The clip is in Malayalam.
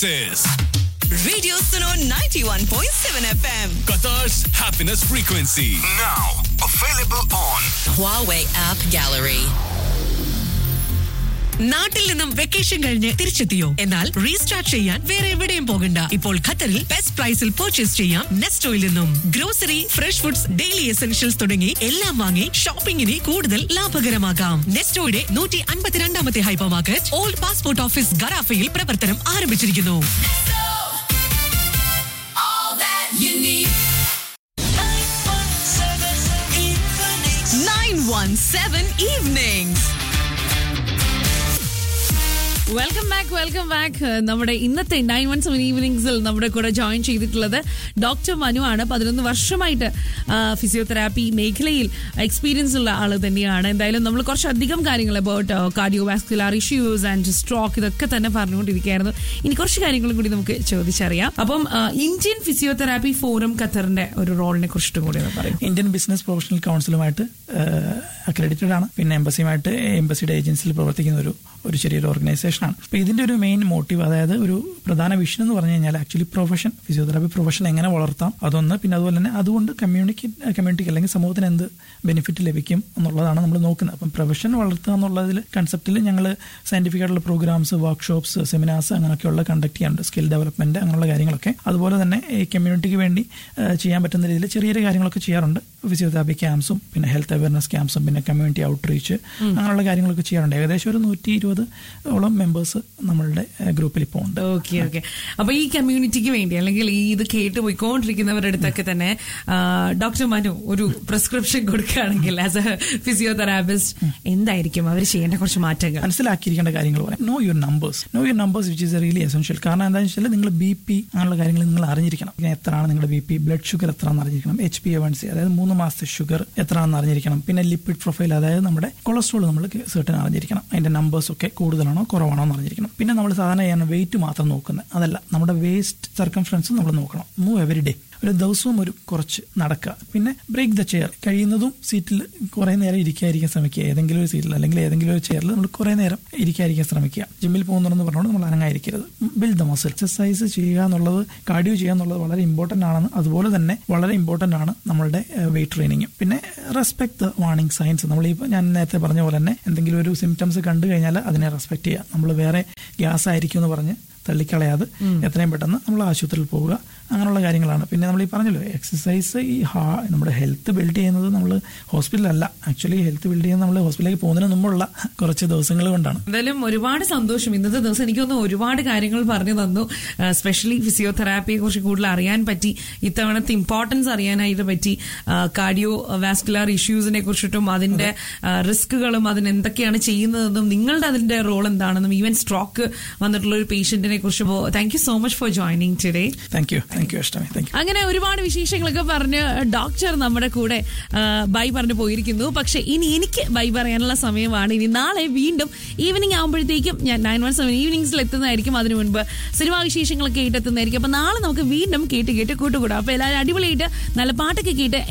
is Radio Suno 91.7 FM. Qatar's happiness frequency. Now available on Huawei App Gallery. നാട്ടിൽ നിന്നും വെക്കേഷൻ കഴിഞ്ഞ് തിരിച്ചെത്തിയോ എന്നാൽ റീസ്റ്റാർട്ട് ചെയ്യാൻ വേറെ എവിടെയും പോകണ്ട ഇപ്പോൾ ഖത്തറിൽ ബെസ്റ്റ് പ്രൈസിൽ പർച്ചേസ് ചെയ്യാം നെസ്റ്റോയിൽ നിന്നും grocery fresh foods daily essentials തുടങ്ങി എല്ലാം വാങ്ങി ഷോപ്പിംഗിനെ കൂടുതൽ ലാഭകരമാക്കാം നെസ്റ്റോയുടെ നൂറ്റി അൻപത്തിരണ്ടാമത്തെ hypermarket old passport office ഗറാഫയിൽ പ്രവർത്തനം ആരംഭിച്ചിരിക്കുന്നു Nine one seven evenings. Welcome back welcome back നമ്മുടെ ഇന്നത്തെ നയൻ വൺ സെവൻ ഈവനിങ്സിൽ നമ്മുടെ കൂടെ ജോയിൻ ചെയ്തിട്ടുള്ളത് ഡോക്ടർ മനു ആണ് പതിനൊന്ന് വർഷമായിട്ട് ഫിസിയോതെറാപ്പി മേഖലയിൽ എക്സ്പീരിയൻസ് ഉള്ള ആൾ തന്നെയാണ് എന്തായാലും നമ്മൾ കുറച്ചധികം കാര്യങ്ങൾ about cardiovascular issues and stroke ഇതൊക്കെ തന്നെ പറഞ്ഞുകൊണ്ടിരിക്കുകയായിരുന്നു ഇനി കുറച്ച് കാര്യങ്ങളും കൂടി നമുക്ക് ചോദിച്ചറിയാം അപ്പം ആ, ഇന്ത്യൻ ഫിസിയോതെറാപ്പി ഫോറം ഖത്തറിന്റെ ഒരു റോളിനെ കുറിച്ചിട്ടും കൂടി ഒന്ന് പറയും ഇന്ത്യൻ ബിസിനസ് പ്രൊഫഷണൽ കൗൺസിലുമായിട്ട് അക്രഡിറ്റഡ് ആണ് പിന്നെ എംബസിയുമായിട്ട് എംബസിയുടെ ഏജൻസിയിൽ പ്രവർത്തിക്കുന്ന ഒരു ഒരു ചെറിയൊരു ഓർഗനൈസേഷനാണ് അപ്പോൾ ഇതിന്റെ ഒരു മെയിൻ മോട്ടീവ് അതായത് ഒരു പ്രധാന വിഷൻ എന്ന് പറഞ്ഞു കഴിഞ്ഞാൽ ആക്ച്വലി പ്രൊഫഷൻ ഫിസിയോതെറാപ്പി പ്രൊഫഷൻ എങ്ങനെ വളർത്താം അതൊന്ന് പിന്നെ അതുപോലെ തന്നെ അതുകൊണ്ട് കമ്മ്യൂണിറ്റി കമ്മ്യൂണിറ്റിക്ക് അല്ലെങ്കിൽ സമൂഹത്തിന് എന്ത് ബെനിഫിറ്റ് ലഭിക്കും എന്നുള്ളതാണ് നമ്മൾ നോക്കുന്നത് അപ്പം പ്രൊഫഷൻ വളർത്തുക എന്നുള്ളതിൽ കൺസെപ്റ്റിൽ ഞങ്ങൾ സയന്റിഫിക് ആയിട്ടുള്ള പ്രോഗ്രാംസ് വർക്ക്ഷോപ്സ് സെമിനാർസ് അങ്ങനെയൊക്കെയുള്ള കണ്ടക്ട് ചെയ്യാറുണ്ട് സ്കിൽ ഡെവലപ്മെന്റ് അങ്ങനെയുള്ള കാര്യങ്ങളൊക്കെ അതുപോലെ തന്നെ ഈ കമ്മ്യൂണിറ്റിക്ക് വേണ്ടി ആ, ചെയ്യാൻ പറ്റുന്ന രീതിയിൽ ചെറിയ ചെറിയ കാര്യങ്ങളൊക്കെ ചെയ്യാറുണ്ട് ഫിസിയോതെറാപ്പി ക്യാമ്പ്സും പിന്നെ ഹെൽത്ത് അവയർനെസ് ക്യാമ്പ്സും പിന്നെ കമ്മ്യൂണിറ്റി ഔട്ട്റീച്ച് അങ്ങനെയുള്ള കാര്യങ്ങളൊക്കെ ചെയ്യാറുണ്ട് ഏകദേശം ഒരു നൂറ്റി ഇരുപത് ഓളം മെമ്പേഴ്സ് നമ്മളുടെ ഗ്രൂപ്പിൽ ഇപ്പോൾ ഉണ്ട് ഓക്കെ ഓക്കെ അപ്പൊ ഈ കമ്മ്യൂണിറ്റിക്ക് വേണ്ടി അല്ലെങ്കിൽ ഈ ഇത് കേട്ട് പോയിക്കൊണ്ടിരിക്കുന്നവരുടെ അടുത്തൊക്കെ തന്നെ ആ, ഡോക്ടർ മനു ഒരു പ്രിസ്ക്രിപ്ഷൻ കൊടുക്കുകയാണെങ്കിൽ ആസ് എ ഫിസിയോതെറാപ്പിസ്റ്റ് എന്തായിരിക്കും അവർ ചെയ്യേണ്ട കുറച്ച് മാറ്റങ്ങൾ മനസ്സിലാക്കിയിരിക്കേണ്ട കാര്യങ്ങൾ പറയാം know your numbers know your numbers which is really essential കാരണം എന്താണെന്ന് വെച്ചാൽ നിങ്ങൾ ബി പി അങ്ങനെയുള്ള കാര്യങ്ങൾ നിങ്ങൾ അറിഞ്ഞിരിക്കണം പിന്നെ എത്രയാണ് നിങ്ങളുടെ ബി പി ബ്ലഡ് ഷുഗർ എത്രയാണെന്ന് അറിഞ്ഞിരിക്കണം H B A one C അതായത് മൂന്ന് മാസത്തെ ഷുഗർ എത്രയാണെന്ന് അറിഞ്ഞിരിക്കണം പിന്നെ ലിപ്പിഡ് പ്രൊഫൈൽ അതായത് നമ്മുടെ കൊളസ്ട്രോൾ നമ്മൾ സെർട്ടൻ അറിഞ്ഞിരിക്കണം അതിന്റെ നമ്പേഴ്സ് ഒക്കെ കൂടുതലാണോ കുറവാണോ എന്ന് അറിഞ്ഞിരിക്കണം പിന്നെ നമ്മൾ സാധാരണ ചെയ്യാൻ വെയിറ്റ് മാത്രം നോക്കുന്നത് അതല്ല നമ്മുടെ വേസ്റ്റ് സർക്കംഫറൻസ് നമ്മൾ നോക്കണം മൂവ് എവറി ഡേ ഒരു ദിവസവും ഒരു കുറച്ച് നടക്കുക പിന്നെ ബ്രേക്ക് ദ ചെയർ കഴിയുന്നതും സീറ്റിൽ കുറേ നേരം ഇരിക്കാതിരിക്കാൻ ശ്രമിക്കുക ഏതെങ്കിലും ഒരു സീറ്റിൽ അല്ലെങ്കിൽ ഏതെങ്കിലും ഒരു ചെയറിൽ നമ്മൾ കുറേ നേരം ഇരിക്കാതിരിക്കാൻ ശ്രമിക്കുക ജിമ്മിൽ പോകുന്നുണ്ടെന്ന് പറഞ്ഞുകൊണ്ട് നമ്മൾ അനങ്ങായിരിക്കരുത് ബിൽഡ് ദ മസിൽ എക്സസൈസ് ചെയ്യുക എന്നുള്ളത് കാർഡിയോ ചെയ്യുക എന്നുള്ളത് വളരെ ഇമ്പോർട്ടന്റ് ആണെന്ന് അതുപോലെ തന്നെ വളരെ ഇമ്പോർട്ടന്റ് ആണ് നമ്മളുടെ വെയിറ്റ് ട്രെയിനിങ്ങും പിന്നെ റെസ്പെക്ട് ദ വാർണിംഗ് സയൻസ് നമ്മൾ ഈ ഞാൻ നേരത്തെ പറഞ്ഞ പോലെ തന്നെ എന്തെങ്കിലും ഒരു സിംറ്റംസ് കണ്ടു കഴിഞ്ഞാൽ അതിനെ റെസ്പെക്ട് ചെയ്യുക നമ്മൾ വേറെ ഗ്യാസ് ആയിരിക്കും എന്ന് പറഞ്ഞ് തള്ളിക്കളയാതെ എത്രയും പെട്ടെന്ന് നമ്മൾ ആശുപത്രിയിൽ പോവുക അങ്ങനെയുള്ള കാര്യങ്ങളാണ് പിന്നെ നമ്മൾ ഈ പറഞ്ഞല്ലോ എക്സസൈസ് ഈ ഹാ നമ്മുടെ ഹെൽത്ത് ബിൽഡ് ചെയ്യുന്നത് നമ്മൾ ഹോസ്പിറ്റലല്ല ആക്ച്വലി ഹെൽത്ത് ബിൽഡ് ചെയ്യുന്നത് നമ്മൾ ഹോസ്പിറ്റലിലേക്ക് പോകുന്നതിന് മുമ്പുള്ള കുറച്ച് ദിവസങ്ങൾ കൊണ്ടാണ് എന്തായാലും ഒരുപാട് സന്തോഷം ഇന്നത്തെ ദിവസം എനിക്ക് തോന്നുന്നു ഒരുപാട് കാര്യങ്ങൾ പറഞ്ഞു തന്നു സ്പെഷ്യലി ഫിസിയോതെറാപ്പിയെ കുറിച്ച് കൂടുതൽ അറിയാൻ പറ്റി ഇത്തവണത്തെ ഇമ്പോർട്ടൻസ് അറിയാനായിട്ട് പറ്റി കാർഡിയോ വാസ്കുലാർ ഇഷ്യൂസിനെ കുറിച്ചിട്ടും അതിന്റെ റിസ്കുകളും അതിന് എന്തൊക്കെയാണ് ചെയ്യുന്നതെന്നും നിങ്ങളുടെ അതിന്റെ റോൾ എന്താണെന്നും ഈവൻ സ്ട്രോക്ക് വന്നിട്ടുള്ള ഒരു പേഷ്യന്റിനെ കുറിച്ച് thank you so much for joining today thank you thank you Ashtami thank you അങ്ങനെ ഒരുപാട് വിശേഷങ്ങളൊക്കെ പറഞ്ഞ് ഡോക്ടർ നമ്മുടെ കൂടെ ആ, ബൈ പറഞ്ഞു പോയിരിക്കുന്നു പക്ഷെ ഇനി എനിക്ക് ബൈ പറയാനുള്ള സമയമാണ് ഇനി നാളെ വീണ്ടും ഈവനിങ് ആകുമ്പോഴത്തേക്കും ഞാൻ നയൻ വൺ സെവൻ ഈവനിങ്സിൽ എത്തുന്നതായിരിക്കും അതിനു മുൻപ് സിനിമാ വിശേഷങ്ങളൊക്കെ കേട്ടെത്തുന്നതായിരിക്കും അപ്പൊ നാളെ നമുക്ക് വീണ്ടും കേട്ട് കേട്ട് കൂട്ടുകൂടാം അപ്പൊ എല്ലാവരും അടിപൊളിയായിട്ട് നല്ല പാട്ടൊക്കെ കേട്ട്